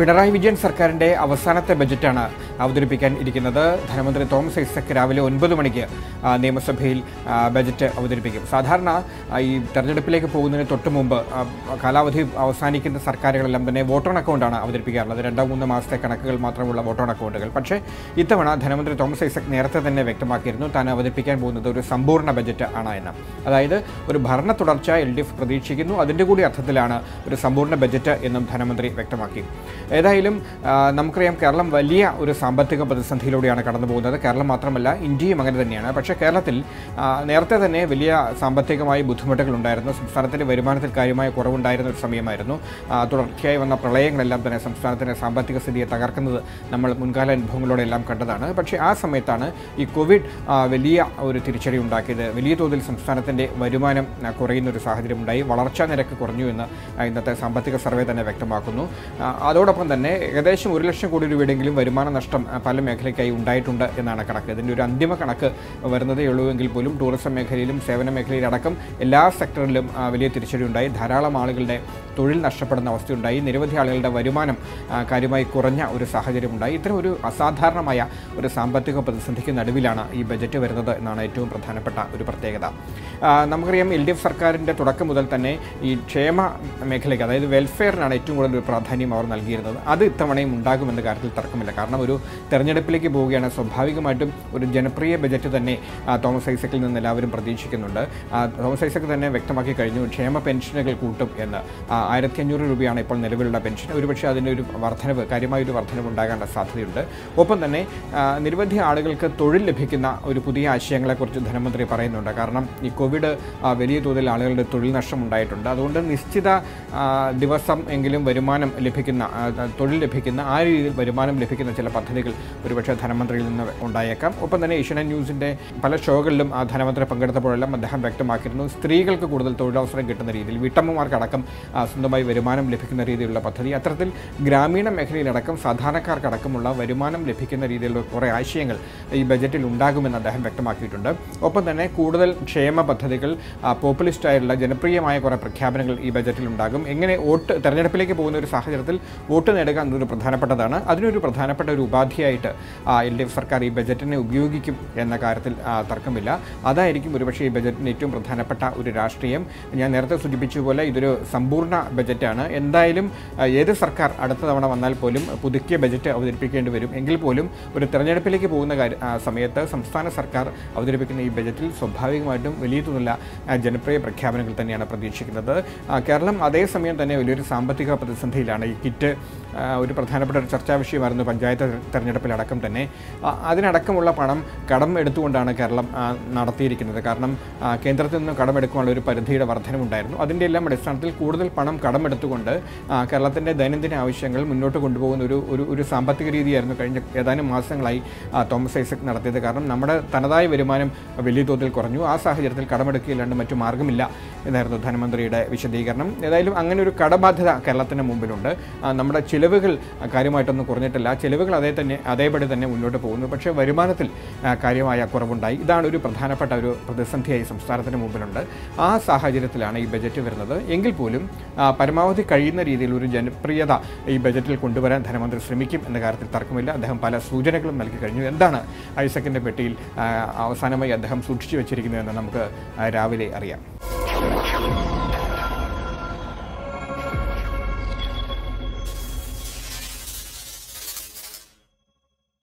പിണറായി വിജയൻ സർക്കാരിന്റെ അവസാനത്തെ ബജറ്റാണ് അവതരിപ്പിക്കാൻ ഇരിക്കുന്നത് ധനമന്ത്രി തോമസ് ഐസക് രാവിലെ ഒൻപത് മണിക്ക് ആ, നിയമസഭയിൽ ആ, ബജറ്റ് അവതരിപ്പിക്കും സാധാരണ ആ, ഈ തെരഞ്ഞെടുപ്പിലേക്ക് പോകുന്നതിന് തൊട്ട് മുമ്പ് ആ, കാലാവധി അവസാനിക്കുന്ന സർക്കാരുകളെല്ലാം തന്നെ വോട്ട് ഓൺ അക്കൗണ്ടാണ് അവതരിപ്പിക്കാറുള്ളത് രണ്ടോ മൂന്നോ മാസത്തെ കണക്കുകൾ മാത്രമുള്ള വോട്ട് ഓൺ അക്കൗണ്ടുകൾ പക്ഷേ ഇത്തവണ ധനമന്ത്രി തോമസ് ഐസക് നേരത്തെ തന്നെ വ്യക്തമാക്കിയിരുന്നു താൻ അവതരിപ്പിക്കാൻ പോകുന്നത് ഒരു സമ്പൂർണ്ണ ബജറ്റ് ആണ് എന്ന് അതായത് ഒരു ഭരണ തുടർച്ച എൽ ഡി എഫ് പ്രതീക്ഷിക്കുന്നു അതിൻ്റെ കൂടി അർത്ഥത്തിലാണ് ഒരു സമ്പൂർണ്ണ ബജറ്റ് എന്നും ധനമന്ത്രി വ്യക്തമാക്കി ഏതായാലും ആ, നമുക്കറിയാം കേരളം വലിയ ഒരു സാമ്പത്തിക പ്രതിസന്ധിയിലൂടെയാണ് കടന്നു പോകുന്നത് കേരളം മാത്രമല്ല ഇന്ത്യയും അങ്ങനെ തന്നെയാണ് പക്ഷേ കേരളത്തിൽ ആ, നേരത്തെ തന്നെ വലിയ സാമ്പത്തികമായി ബുദ്ധിമുട്ടുകൾ ഉണ്ടായിരുന്നു സംസ്ഥാനത്തിൻ്റെ വരുമാനത്തിൽ കാര്യമായ കുറവുണ്ടായിരുന്ന ഒരു സമയമായിരുന്നു ആ, തുടർച്ചയായി വന്ന പ്രളയങ്ങളെല്ലാം തന്നെ സംസ്ഥാനത്തിൻ്റെ സാമ്പത്തിക സ്ഥിതിയെ തകർക്കുന്നത് നമ്മൾ മുൻകാല അനുഭവങ്ങളോടെ എല്ലാം കണ്ടതാണ് പക്ഷേ ആ സമയത്താണ് ഈ കോവിഡ് ആ, വലിയ ഒരു തിരിച്ചടി ഉണ്ടാക്കിയത് വലിയ തോതിൽ സംസ്ഥാനത്തിൻ്റെ വരുമാനം ആ, കുറയുന്ന ഒരു സാഹചര്യം ഉണ്ടായി വളർച്ചാ നിരക്ക് കുറഞ്ഞു എന്ന് ആ, ഇന്നത്തെ സാമ്പത്തിക സർവേ തന്നെ വ്യക്തമാക്കുന്നു ആ, അതോടൊപ്പം തന്നെ ഏകദേശം ഒരു ലക്ഷം കോടി രൂപയുടെയെങ്കിലും വരുമാന നഷ്ടം ആ, പല മേഖലയ്ക്കായി ഉണ്ടായിട്ടുണ്ട് എന്നാണ് കണക്ക് ഇതിൻ്റെ ഒരു അന്തിമ കണക്ക് വരുന്നതേ ഉള്ളൂ എങ്കിൽ പോലും ടൂറിസം മേഖലയിലും സേവന മേഖലയിലടക്കം എല്ലാ സെക്ടറിലും ആ, വലിയ തിരിച്ചടി ഉണ്ടായി ധാരാളം ആളുകളുടെ തൊഴിൽ നഷ്ടപ്പെടുന്ന അവസ്ഥയുണ്ടായി നിരവധി ആളുകളുടെ വരുമാനം ആ, കാര്യമായി കുറഞ്ഞ ഒരു സാഹചര്യമുണ്ടായി ഇത്തരം ഒരു അസാധാരണമായ ഒരു സാമ്പത്തിക പ്രതിസന്ധിക്ക് നടുവിലാണ് ഈ ബജറ്റ് വരുന്നത് എന്നാണ് ഏറ്റവും പ്രധാനപ്പെട്ട ഒരു പ്രത്യേകത ആ, നമുക്കറിയാം എൽ ഡി എഫ് സർക്കാരിൻ്റെ തുടക്കം മുതൽ തന്നെ ഈ ക്ഷേമ മേഖലയ്ക്ക് അതായത് വെൽഫെയറിനാണ് ഏറ്റവും കൂടുതൽ ഒരു പ്രാധാന്യം അവർ നൽകിയിരുന്നത് അത് ഇത്തവണയും ഉണ്ടാകുമെന്ന കാര്യത്തിൽ തർക്കമില്ല കാരണം ഒരു തെരഞ്ഞെടുപ്പിലേക്ക് പോവുകയാണ് സ്വാഭാവികമായിട്ടും ഒരു ജനപ്രിയ ബജറ്റ് തന്നെ ആ, തോമസ് ഐസക്കിൽ നിന്ന് എല്ലാവരും പ്രതീക്ഷിക്കുന്നുണ്ട് ആ, തോമസ് ഐസക് തന്നെ വ്യക്തമാക്കി കഴിഞ്ഞു ക്ഷേമ പെൻഷനുകൾ കൂട്ടും എന്ന് ആയിരത്തി അഞ്ഞൂറ് രൂപയാണ് ഇപ്പോൾ നിലവിലുള്ള പെൻഷൻ ഒരുപക്ഷെ അതിൻ്റെ ഒരു വർധനവ് കാര്യമായ ഒരു വർധനവ് ഉണ്ടാകാനുള്ള സാധ്യതയുണ്ട് ഒപ്പം തന്നെ ആ, നിരവധി ആളുകൾക്ക് തൊഴിൽ ലഭിക്കുന്ന ഒരു പുതിയ ആശയങ്ങളെക്കുറിച്ച് ധനമന്ത്രി പറയുന്നുണ്ട് കാരണം ഈ കോവിഡ് ആ, വലിയ തോതിൽ ആളുകളുടെ തൊഴിൽ നഷ്ടം ഉണ്ടായിട്ടുണ്ട് അതുകൊണ്ട് നിശ്ചിത ആ, ദിവസം എങ്കിലും വരുമാനം ലഭിക്കുന്ന ആ, തൊഴിൽ ലഭിക്കുന്ന ആ രീതിയിൽ വരുമാനം ലഭിക്കുന്ന ചില പദ്ധതികൾ ഒരുപക്ഷെ ധനമന്ത്രിയിൽ നിന്ന് ഉണ്ടായേക്കാം ഒപ്പം തന്നെ ഏഷ്യനെറ്റ് ന്യൂസിൻ്റെ പല ഷോകളിലും ആ ധനമന്ത്രി പങ്കെടുത്തപ്പോഴെല്ലാം അദ്ദേഹം വ്യക്തമാക്കിയിരുന്നു സ്ത്രീകൾക്ക് കൂടുതൽ തൊഴിലവസരം കിട്ടുന്ന രീതിയിൽ വീട്ടമ്മമാർക്കടക്കം ആ, സ്വന്തമായി വരുമാനം ലഭിക്കുന്ന രീതിയിലുള്ള പദ്ധതി അത്തരത്തിൽ ഗ്രാമീണ മേഖലയിലടക്കം സാധാരണക്കാർക്കടക്കമുള്ള വരുമാനം ലഭിക്കുന്ന രീതിയിലുള്ള കുറേ ആശയങ്ങൾ ഈ ബജറ്റിൽ ഉണ്ടാകുമെന്ന് അദ്ദേഹം വ്യക്തമാക്കിയിട്ടുണ്ട് ഒപ്പം തന്നെ കൂടുതൽ ക്ഷേമ പദ്ധതികൾ ആ, പോപ്പുലിസ്റ്റ് ആയിട്ടുള്ള ജനപ്രിയമായ കുറേ പ്രഖ്യാപനങ്ങൾ ഈ ബജറ്റിൽ ഉണ്ടാകും എങ്ങനെ വോട്ട് തെരഞ്ഞെടുപ്പിലേക്ക് പോകുന്ന ഒരു സാഹചര്യത്തിൽ വോട്ട് നേടുക എന്നതൊരു പ്രധാനപ്പെട്ടതാണ് അതിനൊരു പ്രധാനപ്പെട്ട ഒരു ഉപാധിയായിട്ട് എൽ ഡി എഫ് സർക്കാർ ഈ ബജറ്റിനെ ഉപയോഗിക്കും എന്ന കാര്യത്തിൽ ആ, തർക്കമില്ല അതായിരിക്കും ഒരുപക്ഷേ ഈ ബജറ്റിന് ഏറ്റവും പ്രധാനപ്പെട്ട ഒരു രാഷ്ട്രീയം ഞാൻ നേരത്തെ സൂചിപ്പിച്ച പോലെ ഇതൊരു സമ്പൂർണ്ണ ബജറ്റാണ് എന്തായാലും ആ, ഏത് സർക്കാർ അടുത്ത തവണ വന്നാൽ പോലും പുതുക്കിയ ബജറ്റ് അവതരിപ്പിക്കേണ്ടി വരും എങ്കിൽ പോലും ഒരു തെരഞ്ഞെടുപ്പിലേക്ക് പോകുന്ന കാര്യ ആ, സമയത്ത് സംസ്ഥാന സർക്കാർ അവതരിപ്പിക്കുന്ന ഈ ബജറ്റിൽ സ്വാഭാവികമായിട്ടും വലിയ തോതിലുള്ള ആ, ജനപ്രിയ പ്രഖ്യാപനങ്ങൾ തന്നെയാണ് പ്രതീക്ഷിക്കുന്നത് ആ, കേരളം അതേസമയം തന്നെ വലിയൊരു സാമ്പത്തിക പ്രതിസന്ധിയിലാണ് ഈ കിറ്റ് ആ, ഒരു പ്രധാനപ്പെട്ട ഒരു ചർച്ചാ വിഷയമായിരുന്നു പഞ്ചായത്ത് തെരഞ്ഞെടുപ്പിലടക്കം തന്നെ ആ, അതിനടക്കമുള്ള പണം കടം എടുത്തുകൊണ്ടാണ് കേരളം ആ, നടത്തിയിരിക്കുന്നത് കാരണം ആ, കേന്ദ്രത്തിൽ നിന്ന് കടമെടുക്കാനുള്ള ഒരു പരിധിയുടെ വർധനമുണ്ടായിരുന്നു അതിൻ്റെ എല്ലാം അടിസ്ഥാനത്തിൽ കൂടുതൽ പണം കടമെടുത്തുകൊണ്ട് ആ, കേരളത്തിൻ്റെ ദൈനംദിന ആവശ്യങ്ങൾ മുന്നോട്ട് കൊണ്ടുപോകുന്ന ഒരു ഒരു ഒരു സാമ്പത്തിക രീതിയായിരുന്നു കഴിഞ്ഞ ഏതാനും മാസങ്ങളായി ആ, തോമസ് ഐസക് നടത്തിയത് കാരണം നമ്മുടെ തനതായ വരുമാനം വലിയ തോതിൽ കുറഞ്ഞു ആ സാഹചര്യത്തിൽ കടമെടുക്കുകയില്ലാണ്ട് മറ്റു മാർഗ്ഗമില്ല എന്നായിരുന്നു ധനമന്ത്രിയുടെ വിശദീകരണം ഏതായാലും അങ്ങനെ ഒരു കടബാധ്യത കേരളത്തിന് മുമ്പിലുണ്ട് ആ, നമ്മുടെ ചിലവുകൾ കാര്യമായിട്ടൊന്നും കുറഞ്ഞിട്ടില്ല ചിലവുകൾ അതേ തന്നെ അതേപടി തന്നെ മുന്നോട്ട് പോകുന്നു പക്ഷേ വരുമാനത്തിൽ ആ, കാര്യമായ കുറവുണ്ടായി ഇതാണ് ഒരു പ്രധാനപ്പെട്ട ഒരു പ്രതിസന്ധിയായി സംസ്ഥാനത്തിന് മുമ്പിലുണ്ട് ആ സാഹചര്യത്തിലാണ് ഈ ബജറ്റ് വരുന്നത് എങ്കിൽ പോലും ആ, പരമാവധി കഴിയുന്ന രീതിയിൽ ഒരു ജനപ്രിയത ഈ ബജറ്റിൽ കൊണ്ടുവരാൻ ധനമന്ത്രി ശ്രമിക്കും എന്ന കാര്യത്തിൽ തർക്കമില്ല അദ്ദേഹം പല സൂചനകളും നൽകി കഴിഞ്ഞു എന്താണ് ഐസക്കിൻ്റെ പെട്ടിയിൽ ആ, അവസാനമായി അദ്ദേഹം സൂക്ഷിച്ചു വെച്ചിരിക്കുന്നതെന്ന് നമുക്ക് ആ, രാവിലെ അറിയാം